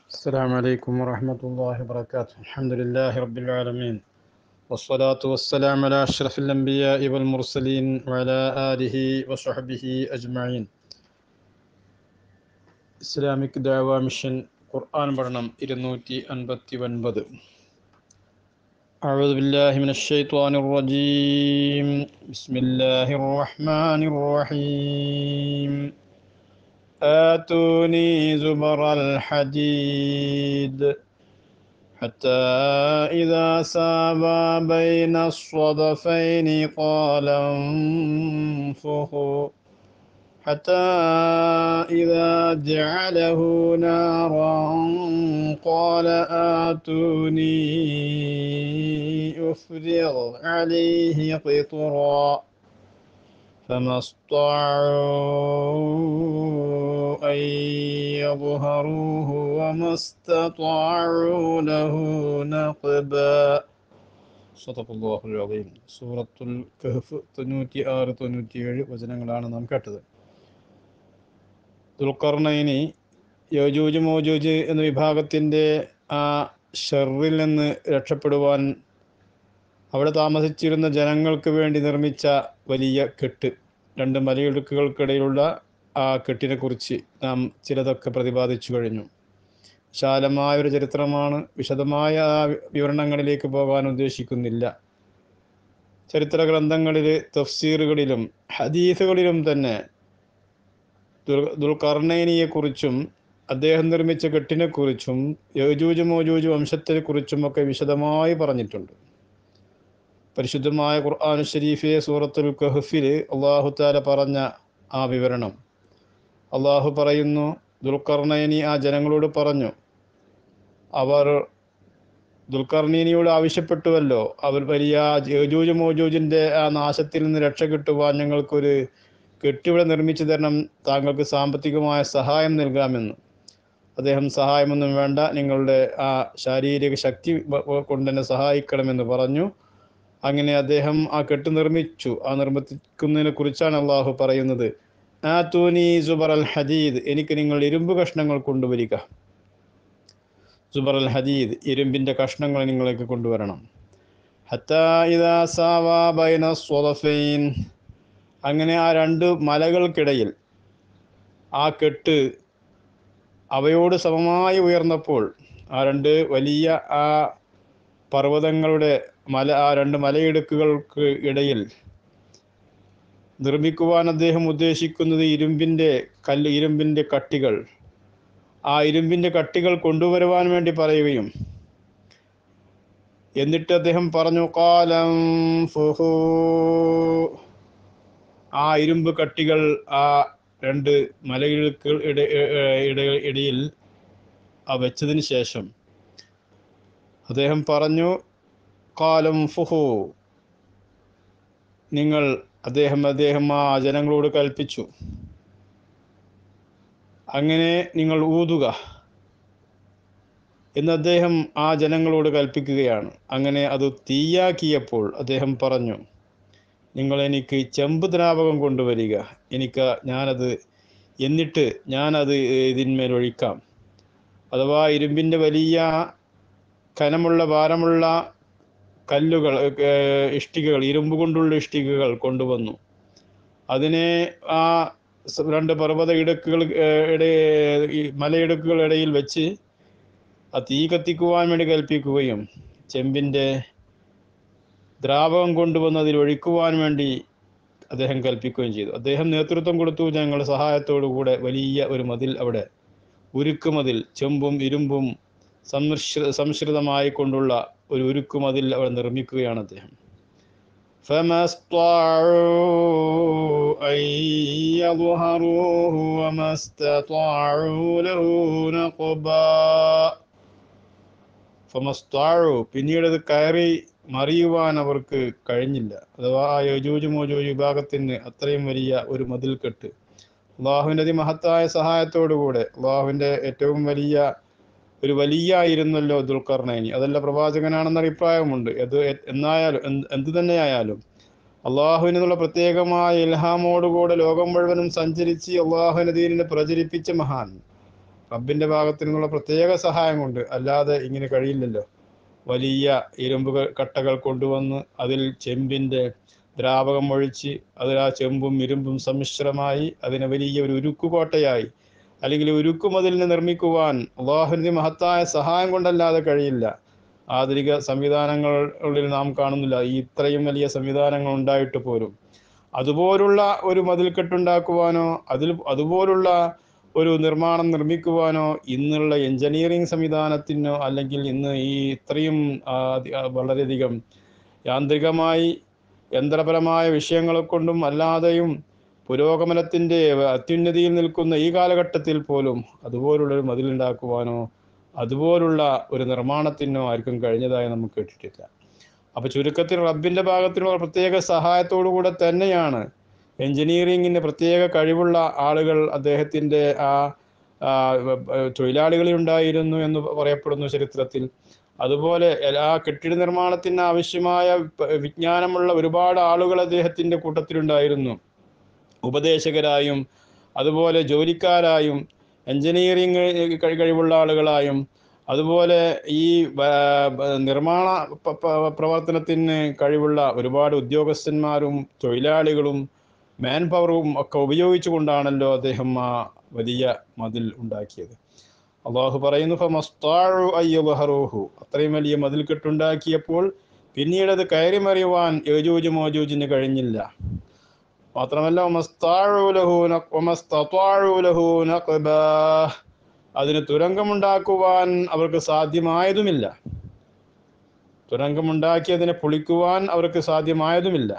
السلام عليكم ورحمة الله وبركاته الحمد لله رب العالمين والصلاة والسلام على أشرف الأنبياء والمرسلين وعلى آله وصحبه أجمعين Islamic ദാവ mission ഖുർആൻ പഠനം ഇരുന്നൂറ്റി അൻപത്തി ഒൻപത് أعوذ بالله من الشيطان الرجيم بسم الله الرحمن الرحيم آتوني زبر الحديد حتى إذا سابا بين الصدفين قال انفخوا حتى إذا جعله نارا قال آتوني أفرغ عليه قطرا فما استطاعوا أن يظهروه وما استطاعوا له نقبا صدق الله العظيم സൂറത്തുൽ കഹഫ് തൊണ്ണൂറ്റി ആറ് തൊണ്ണൂറ്റി ഏഴ് വചനങ്ങളാണ് നാം കേട്ടത് ദുൽഖർണയിനി യോജൂജ് മോജൂജ് എന്ന വിഭാഗത്തിൻ്റെ ആ ഷെറിൽ നിന്ന് രക്ഷപ്പെടുവാൻ അവിടെ താമസിച്ചിരുന്ന ജനങ്ങൾക്ക് വേണ്ടി നിർമ്മിച്ച വലിയ കെട്ട് രണ്ട് മലയിടുക്കുകൾക്കിടയിലുള്ള ആ കെട്ടിനെ കുറിച്ച് നാം ചിലതൊക്കെ പ്രതിപാദിച്ചു കഴിഞ്ഞു വിശാലമായ ഒരു ചരിത്രമാണ് വിശദമായ ആ വിവരണങ്ങളിലേക്ക് പോകാൻ ഉദ്ദേശിക്കുന്നില്ല ചരിത്ര ഗ്രന്ഥങ്ങളിൽ തഫ്സീറുകളിലും ഹദീസുകളിലും തന്നെ ദുൽഖർണൈനിയെക്കുറിച്ചും അദ്ദേഹം നിർമ്മിച്ച കെട്ടിനെക്കുറിച്ചും യോജൂജ് മോജൂജ് വംശത്തെക്കുറിച്ചും ഒക്കെ വിശദമായി പറഞ്ഞിട്ടുണ്ട് പരിശുദ്ധമായ ഖുർആൻ ഷരീഫെ സൂറത്തുൽ കഹഫിൽ അള്ളാഹു താല പറഞ്ഞ ആ വിവരണം അള്ളാഹു പറയുന്നു ദുൽഖർണൈനി ആ ജനങ്ങളോട് പറഞ്ഞു അവർ ദുൽഖർണീനിയോട് ആവശ്യപ്പെട്ടുവല്ലോ അവർ വലിയ യോജൂജ് മോജൂജിൻ്റെ ആ നാശത്തിൽ നിന്ന് രക്ഷ കിട്ടുവാൻ ഞങ്ങൾക്കൊരു കെട്ടിവിടെ നിർമ്മിച്ചു തരണം താങ്കൾക്ക് സാമ്പത്തികമായ സഹായം നൽകാമെന്ന് അദ്ദേഹം സഹായമൊന്നും വേണ്ട നിങ്ങളുടെ ആ ശാരീരിക ശക്തി കൊണ്ട് തന്നെ സഹായിക്കണമെന്ന് പറഞ്ഞു അങ്ങനെ അദ്ദേഹം ആ കെട്ട് നിർമ്മിച്ചു ആ നിർമ്മിക്കുന്നതിനെ കുറിച്ചാണ് അള്ളാഹു പറയുന്നത് ആ തൂനി സുബർ അൽ ഹദീദ് എനിക്ക് നിങ്ങൾ ഇരുമ്പ് കഷ്ണങ്ങൾ കൊണ്ടുവരിക സുബർ അൽ ഹദീദ് ഇരുമ്പിൻ്റെ കഷ്ണങ്ങൾ നിങ്ങളേക്ക് കൊണ്ടുവരണം അങ്ങനെ ആ രണ്ട് മലകൾക്കിടയിൽ ആ കെട്ട് അവയോട് സമമായി ഉയർന്നപ്പോൾ ആ രണ്ട് വലിയ ആ പർവ്വതങ്ങളുടെ മല ആ രണ്ട് മലയിടുക്കുകൾക്ക് ഇടയിൽ നിർമ്മിക്കുവാൻ അദ്ദേഹം ഉദ്ദേശിക്കുന്നത് ഇരുമ്പിൻ്റെ കല്ല് ഇരുമ്പിൻ്റെ കട്ടികൾ ആ ഇരുമ്പിൻ്റെ കട്ടികൾ കൊണ്ടുവരുവാൻ വേണ്ടി പറയുകയും എന്നിട്ട് അദ്ദേഹം പറഞ്ഞു കാലം ഫുഹു ആ ഇരുമ്പ് കട്ടികൾ ആ രണ്ട് മലയിടുക്കൾ ഇട ഇടയിൽ ആ വെച്ചതിന് ശേഷം അദ്ദേഹം പറഞ്ഞു കാലം ഫുഹു നിങ്ങൾ അദ്ദേഹം അദ്ദേഹം ആ ജനങ്ങളോട് കൽപ്പിച്ചു അങ്ങനെ നിങ്ങൾ ഊതുക എന്ന് അദ്ദേഹം ആ ജനങ്ങളോട് കൽപ്പിക്കുകയാണ് അങ്ങനെ അത് തീയാക്കിയപ്പോൾ അദ്ദേഹം പറഞ്ഞു നിങ്ങൾ എനിക്ക് ചെമ്പ് ദ്രാവകം കൊണ്ടുവരിക എനിക്ക് ഞാനത് എന്നിട്ട് ഞാനത് ഇതിന്മേൽ ഒഴിക്കാം അഥവാ ഇരുമ്പിൻ്റെ വലിയ കനമുള്ള ഭാരമുള്ള കല്ലുകൾ ഇഷ്ടികകൾ ഇരുമ്പ് കൊണ്ടുള്ള ഇഷ്ടികകൾ കൊണ്ടുവന്നു അതിനെ ആ രണ്ട് പർവ്വത ഇടുക്കുകൾ മലയിടുക്കുകൾ ഇടയിൽ വെച്ച് ആ തീ കത്തിക്കുവാൻ വേണ്ടി കൽപ്പിക്കുകയും ചെമ്പിൻ്റെ ദ്രാവകം കൊണ്ടുവന്ന് അതിൽ ഒഴിക്കുവാൻ വേണ്ടി അദ്ദേഹം കൽപ്പിക്കുകയും ചെയ്തു അദ്ദേഹം നേതൃത്വം കൊടുത്തു ഞങ്ങളുടെ സഹായത്തോടുകൂടെ വലിയ ഒരു മതിൽ അവിടെ ഉരുക്കുമതിൽ ചെമ്പും ഇരുമ്പും സമ്മിശ്ര സംശ്രിതമായി കൊണ്ടുള്ള ഒരു ഉരുക്കുമതിൽ അവിടെ നിർമ്മിക്കുകയാണ് അദ്ദേഹം فما استطاعوا أن يظهروه وما استطاعوا له نقبا فما استطاعوا പിന്നീട് അത് കയറി മറിയുവാൻ അവർക്ക് കഴിഞ്ഞില്ല അഥവാ ആ യജൂജ് മോജൂജ് വിഭാഗത്തിന് അത്രയും വലിയ ഒരു മതിൽ കെട്ട് അള്ളാഹുവിൻ്റെ അതിമഹത്തായ സഹായത്തോടുകൂടെ അള്ളാഹുവിൻ്റെ ഏറ്റവും വലിയ ഒരു വലിയ ആയിരുന്നല്ലോ ദുൽഖർണൈനി അതല്ല പ്രവാചകനാണെന്ന അഭിപ്രായമുണ്ട് അത് എന്നായാലും എന്ത് തന്നെയായാലും അള്ളാഹുവിനുള്ള പ്രത്യേകമായ ഇൽഹാമോടുകൂടെ ലോകം മുഴുവനും സഞ്ചരിച്ച് അള്ളാഹുവിന്റെ ദീനിനെ പ്രചരിപ്പിച്ച മഹാൻ റബ്ബിന്റെ ഭാഗത്തു നിന്നുള്ള പ്രത്യേക സഹായം കൊണ്ട് അല്ലാതെ ഇങ്ങനെ കഴിയില്ലല്ലോ വലിയ ഇരുമ്പ് ക- കട്ടകൾ കൊണ്ടുവന്ന് അതിൽ ചെമ്പിന്റെ ദ്രാവകം ഒഴിച്ച് അതിൽ ആ ചെമ്പും ഇരുമ്പും സമ്മിശ്രമായി അതിനെ വലിയ ഒരു ഉരുക്കുകോട്ടയായി അല്ലെങ്കിൽ ഉരുക്കുമതിലിനെ നിർമ്മിക്കുവാൻ അള്ളാഹുവിന്റെ മഹത്തായ സഹായം കൊണ്ടല്ലാതെ കഴിയില്ല ആധുനിക സംവിധാനങ്ങളിൽ നാം കാണുന്നില്ല ഈ ഇത്രയും വലിയ സംവിധാനങ്ങൾ ഉണ്ടായിട്ട് പോലും അതുപോലുള്ള ഒരു മതിൽക്കെട്ടുണ്ടാക്കുവാനോ അതിൽ അതുപോലുള്ള ഒരു നിർമ്മാണം നിർമ്മിക്കുവാനോ ഇന്നുള്ള എഞ്ചിനീയറിംഗ് സംവിധാനത്തിനോ അല്ലെങ്കിൽ ഇന്ന് ഈ ഇത്രയും ആ, അതി- ആ, വളരെയധികം യാന്ത്രികമായി യന്ത്രപരമായ വിഷയങ്ങളെ കൊണ്ടും അല്ലാതെയും പുരോഗമനത്തിൻ്റെ അത്യുന്നതിയിൽ നിൽക്കുന്ന ഈ കാലഘട്ടത്തിൽ പോലും അതുപോലുള്ളൊരു മതിലുണ്ടാക്കുവാനോ അതുപോലുള്ള ഒരു നിർമ്മാണത്തിനോ ആർക്കും കഴിഞ്ഞതായി നമുക്ക് കേട്ടിട്ടില്ല അപ്പോൾ ചുരുക്കത്തിൽ റബ്ബിൻ്റെ ഭാഗത്തിലുള്ള പ്രത്യേക സഹായത്തോടു കൂടെ തന്നെയാണ് എഞ്ചിനീയറിങ്ങിന് പ്രത്യേക കഴിവുള്ള ആളുകൾ അദ്ദേഹത്തിൻ്റെ ആ ആ, തൊഴിലാളികളിൽ ഉണ്ടായിരുന്നു എന്ന് പറയപ്പെടുന്നു ചരിത്രത്തിൽ അതുപോലെ എല്ലാ കെട്ടിട നിർമ്മാണത്തിന് ആവശ്യമായ പ- വിജ്ഞാനമുള്ള ഒരുപാട് ആളുകൾ അദ്ദേഹത്തിൻ്റെ കൂട്ടത്തിലുണ്ടായിരുന്നു ഉപദേശകരായും അതുപോലെ ജോലിക്കാരായും എഞ്ചിനീയറിംഗ് കഴി- കഴിവുള്ള ആളുകളായും അതുപോലെ ഈ വ- ബ- നിർമ്മാണ പ- പ- പ്രവർത്തനത്തിന് കഴിവുള്ള ഒരുപാട് ഉദ്യോഗസ്ഥന്മാരും തൊഴിലാളികളും മാൻ പവറും ഒക്കെ ഉപയോഗിച്ചുകൊണ്ടാണല്ലോ അദ്ദേഹം ആ വലിയ മതിൽ ഉണ്ടാക്കിയത് അള്ളാഹു പറയുന്നു "ഫമസ്താഉ അയ്യദ്ഹറൂഹു." അത്രയും വലിയ മതിൽ കെട്ടുണ്ടാക്കിയപ്പോൾ പിന്നീട് അത് കയറി മറിയുവാൻ യജൂജ് മോജൂജിന് കഴിഞ്ഞില്ല മാത്രമല്ല "വമസ്താഉ ലഹു നഖ്- വമസ്തത്വാഉ ലഹു നഖ്ബാ." അതിന് തുരങ്കമുണ്ടാക്കുവാൻ അവർക്ക് സാധ്യമായതുമില്ല തുരങ്കമുണ്ടാക്കി പൊളിക്കുവാൻ അവർക്ക് സാധ്യമായതുമില്ല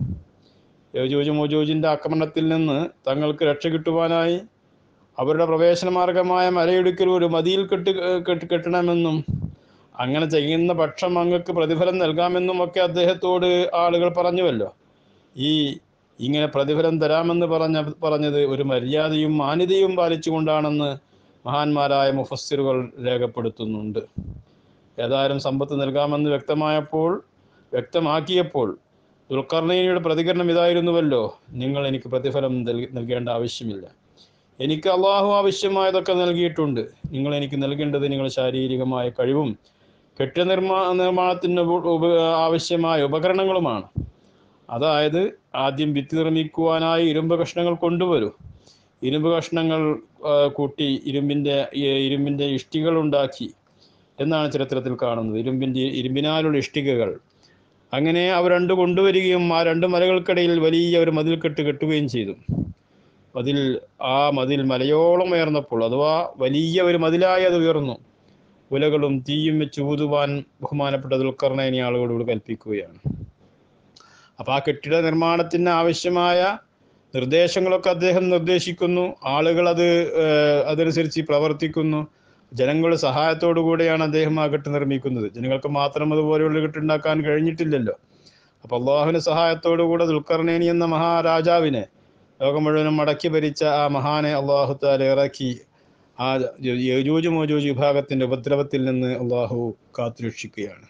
യജൂജ് മോജൂജിന്റെ ആക്രമണത്തിൽ നിന്ന് തങ്ങൾക്ക് രക്ഷ കിട്ടുവാനായി അവരുടെ പ്രവേശന മാർഗമായ മലയിടുക്കിൽ ഒരു മതിയിൽ കെട്ട് കെട്ട് കെട്ടണമെന്നും അങ്ങനെ ചെയ്യുന്ന പക്ഷം അങ്ങക്ക് പ്രതിഫലം നൽകാമെന്നും ഒക്കെ അദ്ദേഹത്തോട് ആളുകൾ പറഞ്ഞുവല്ലോ ഈ ഇങ്ങനെ പ്രതിഫലം തരാമെന്ന് പറഞ്ഞ പറഞ്ഞത് ഒരു മര്യാദയും മാന്യതയും പാലിച്ചുകൊണ്ടാണെന്ന് മഹാന്മാരായ മുഫസ്സിറുകൾ രേഖപ്പെടുത്തുന്നുണ്ട് ഏതായാലും സമ്പത്ത് നൽകാമെന്ന് വ്യക്തമായപ്പോൾ വ്യക്തമാക്കിയപ്പോൾ ദുൽഖർണയുടെ പ്രതികരണം ഇതായിരുന്നുവല്ലോ നിങ്ങൾ എനിക്ക് പ്രതിഫലം നൽകി- നൽകേണ്ട ആവശ്യമില്ല എനിക്ക് അള്ളാഹു ആവശ്യമായതൊക്കെ നൽകിയിട്ടുണ്ട് നിങ്ങൾ എനിക്ക് നൽകേണ്ടത് നിങ്ങൾ ശാരീരികമായ കഴിവും കെട്ടിട നിർമ്മാ നിർമ്മാണത്തിന് ഉപ- ഉപ- ആവശ്യമായ ഉപകരണങ്ങളുമാണ് അതായത് ആദ്യം ഭിത്തി നിർമ്മിക്കുവാനായി ഇരുമ്പ് കഷ്ണങ്ങൾ കൊണ്ടുവരൂ ഇരുമ്പ് കഷ്ണങ്ങൾ ആ, കൂട്ടി ഇരുമ്പിൻ്റെ ഈ ഇരുമ്പിൻ്റെ ഇഷ്ടികൾ ഉണ്ടാക്കി എന്നാണ് ചരിത്രത്തിൽ കാണുന്നത് ഇരുമ്പിൻ്റെ ഇരുമ്പിനാലുള്ള ഇഷ്ടികകൾ അങ്ങനെ അവർ രണ്ട് കൊണ്ടുവരികയും ആ രണ്ട് മലകൾക്കിടയിൽ വലിയ ഒരു മതിൽക്കെട്ട് കെട്ടുകയും ചെയ്തു അതിൽ ആ മതിൽ മലയോളം ഉയർന്നപ്പോൾ അഥവാ വലിയ ഒരു മതിലായി അത് ഉയർന്നു ഉലകളും തീയും വെച്ച് ഊതുവാൻ ബഹുമാനപ്പെട്ട ദുൽഖർണയിനി ആളുകളോട് കൽപ്പിക്കുകയാണ് അപ്പൊ ആ കെട്ടിട നിർമ്മാണത്തിന് ആവശ്യമായ നിർദ്ദേശങ്ങളൊക്കെ അദ്ദേഹം നിർദ്ദേശിക്കുന്നു ആളുകൾ അത് ഏഹ്, അതനുസരിച്ച് പ്രവർത്തിക്കുന്നു ജനങ്ങളുടെ സഹായത്തോടു കൂടെയാണ് അദ്ദേഹം ആ കെട്ട് നിർമ്മിക്കുന്നത് ജനങ്ങൾക്ക് മാത്രം അതുപോലെയുള്ള കെട്ടുണ്ടാക്കാൻ കഴിഞ്ഞിട്ടില്ലല്ലോ അപ്പൊ അള്ളാഹുവിന്റെ സഹായത്തോടു കൂടെ ദുൽഖർണേനി എന്ന മഹാരാജാവിനെ ലോകം മുഴുവനും മടക്കി ഭരിച്ച ആ മഹാനെ അള്ളാഹു താല ഇറക്കി ആ യജൂജ് മോജൂജ് വിഭാഗത്തിന്റെ ഉപദ്രവത്തിൽ നിന്ന് അള്ളാഹു കാത്തുരക്ഷിക്കുകയാണ്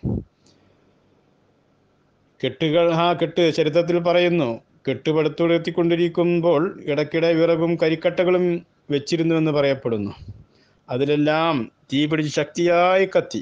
കെട്ടുകൾ ആ കെട്ട് ചരിത്രത്തിൽ പറയുന്നു കെട്ടുപടുത്തുയർത്തിക്കൊണ്ടിരിക്കുമ്പോൾ ഇടയ്ക്കിടെ വിറകും കരിക്കട്ടകളും വെച്ചിരുന്നു എന്ന് പറയപ്പെടുന്നു അതിലെല്ലാം തീ പിടിച്ച് ശക്തിയായി കത്തി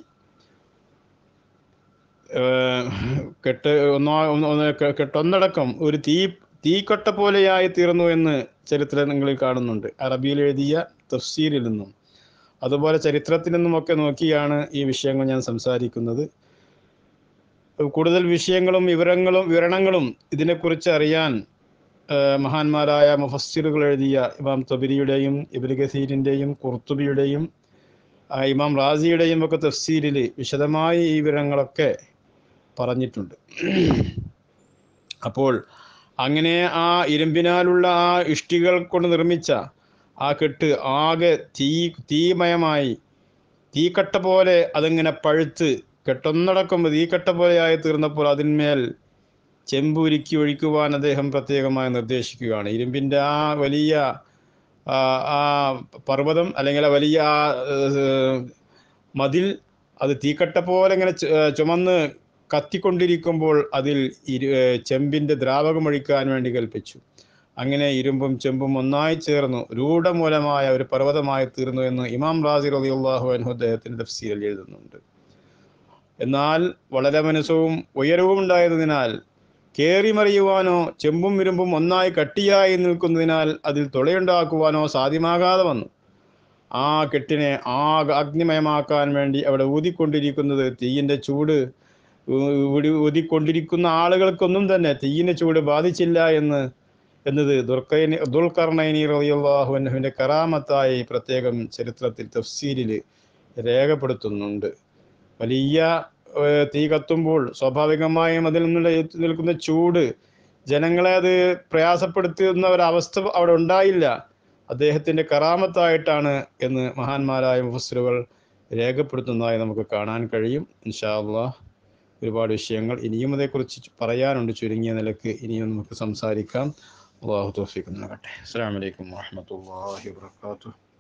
ഏഹ് കെട്ട് ഒന്നോ ഒന്ന് ഒന്ന് കെ- കെട്ടൊന്നടക്കം ഒരു തീ തീക്കൊട്ട പോലെയായി തീർന്നു എന്ന് ചരിത്രങ്ങളിൽ കാണുന്നുണ്ട് അറബിയിൽ എഴുതിയ തഫ്സീരിൽ നിന്നും അതുപോലെ ചരിത്രത്തിൽ നിന്നുമൊക്കെ നോക്കിയാണ് ഈ വിഷയങ്ങൾ ഞാൻ സംസാരിക്കുന്നത് കൂടുതൽ വിഷയങ്ങളും വിവരങ്ങളും വിവരണങ്ങളും ഇതിനെക്കുറിച്ച് അറിയാൻ ഏഹ് മഹാന്മാരായ മുഫസ്സിറുകൾ എഴുതിയ ഇമാം തബിരിയുടെയും ഇബിൻ ഗസീരിൻ്റെയും കുർത്തുബിയുടെയും ആ, ഇമാം റാസിയുടെയും ഒക്കെ തഫ്സീരിൽ വിശദമായി ഈ വിവരങ്ങളൊക്കെ പറഞ്ഞിട്ടുണ്ട് അപ്പോൾ അങ്ങനെ ആ ഇരുമ്പിനാലുള്ള ആ ഇഷ്ടികൾ കൊണ്ട് നിർമ്മിച്ച ആ കെട്ട് ആകെ തീ തീമയമായി തീക്കട്ട പോലെ അതിങ്ങനെ പഴുത്ത് കെട്ടൊന്നടക്കം തീക്കട്ട പോലെയായി തീർന്നപ്പോൾ അതിന്മേൽ ചെമ്പുരുക്കി ഒഴിക്കുവാൻ അദ്ദേഹം പ്രത്യേകമായി നിർദ്ദേശിക്കുകയാണ് ഇരുമ്പിൻ്റെ ആ വലിയ ആ, ആ പർവ്വതം അല്ലെങ്കിൽ ആ വലിയ ആ, ഏഹ്, മതിൽ അത് തീക്കട്ട പോലെ ഇങ്ങനെ ചു- ഏഹ്, ചുമന്ന് കത്തിക്കൊണ്ടിരിക്കുമ്പോൾ അതിൽ ഇരു ഏഹ്, ചെമ്പിൻ്റെ ദ്രാവകം ഒഴിക്കാൻ വേണ്ടി കൽപ്പിച്ചു അങ്ങനെ ഇരുമ്പും ചെമ്പും ഒന്നായി ചേർന്നു രൂഢമൂലമായ ഒരു പർവ്വതമായി തീർന്നു എന്ന് ഇമാം റാസി റളിയല്ലാഹു അൻഹു അദ്ദേഹത്തിന്റെ തഫ്സീറിൽ എഴുതുന്നുണ്ട് എന്നാൽ വളരെ മനസ്സവും ഉയരവും ഉണ്ടായതിനാൽ കേറിമറിയുവാനോ ചെമ്പും ഇരുമ്പും ഒന്നായി കട്ടിയായി നിൽക്കുന്നതിനാൽ അതിൽ തുളയുണ്ടാക്കുവാനോ സാധ്യമാകാതെ വന്നു ആ കെട്ടിനെ ആകെ അഗ്നിമയമാക്കാൻ വേണ്ടി അവിടെ ഊതിക്കൊണ്ടിരിക്കുന്നത് തീയിൻ്റെ ചൂട് ഊതി ഊതിക്കൊണ്ടിരിക്കുന്ന ആളുകൾക്കൊന്നും തന്നെ തീയിൻ്റെ ചൂട് ബാധിച്ചില്ല എന്ന് എന്നത് ദുർക്കൈനി ദുൽഖർണൈനി റളിയല്ലാഹു അൻഹുവിൻ്റെ കറാമത്തായി പ്രത്യേകം ചരിത്രത്തിൽ തഫ്സീലിൽ രേഖപ്പെടുത്തുന്നുണ്ട് വലിയ ഏഹ്, തീ കത്തുമ്പോൾ സ്വാഭാവികമായും അതിൽ നിന്നുള്ള ഏറ്റു നിൽക്കുന്ന ചൂട് ജനങ്ങളെ അത് പ്രയാസപ്പെടുത്തുന്ന ഒരവസ്ഥ അവിടെ ഉണ്ടായില്ല അദ്ദേഹത്തിൻ്റെ കറാമത്തായിട്ടാണ് എന്ന് മഹാന്മാരായ മുഫസ്സിറുകൾ രേഖപ്പെടുത്തുന്നതായി നമുക്ക് കാണാൻ കഴിയും ഇൻഷാ അള്ളാഹ് ഒരുപാട് വിഷയങ്ങൾ ഇനിയും അതേക്കുറിച്ച് പറയാനുണ്ട് ചുരുങ്ങിയ നിലക്ക് ഇനിയും നമുക്ക് സംസാരിക്കാം അള്ളാഹു തോഫിക്ക് നൽകട്ടെ അസ്സാം വലൈക്കും വാഹമത്തല്ലാഹി വാത്തു